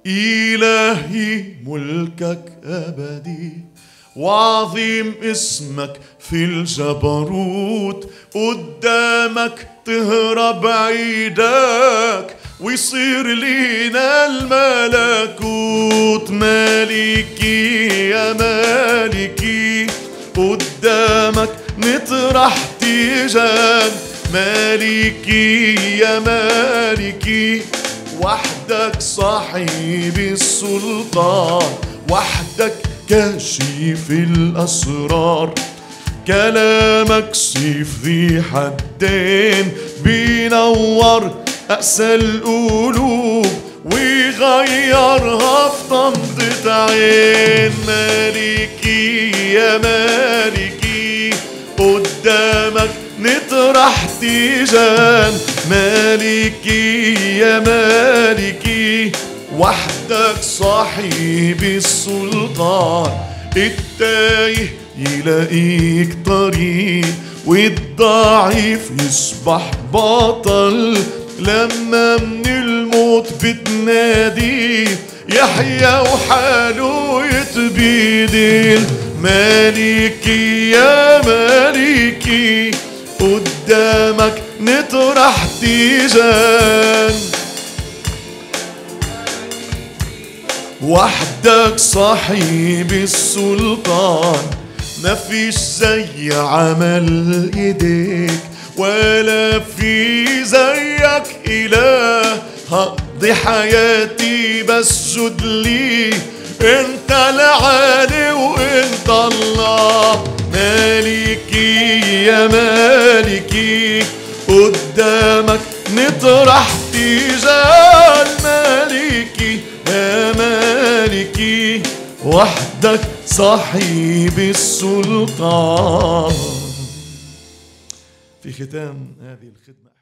إلهي ملكك أبدي وعظيم اسمك في الجبروت قدامك تهرب عيدك ويصير لينا الملكوت مالكي يا مالكي قدامك نطرح تيجان مالكي يا مالكي وحدك صاحب السلطان وحدك كاشف الأسرار كلامك سيف ذي حدين بينور أقسى القلوب ويغيرها في طمضة عين مالكي يا مالكي قدامك نطرح تيجان مالكي يا مالكي وحدك صاحب السلطان التايه يلاقيك طريق والضعيف يصبح بطل لما من الموت بتناديه يحيى وحاله يتبيدل مالكي يا مالكي قدامك نطرح تيجان وحدك صاحب السلطان ما فيش زي عمل ايديك ولا في زيك اله هقضي حياتي بسجد لي انت العالي وانت الله مالكي يا مالكي قدامك نطرح تيجان مالكي يا مالكي وحدك صاحب السلطان في ختام هذه الخدمة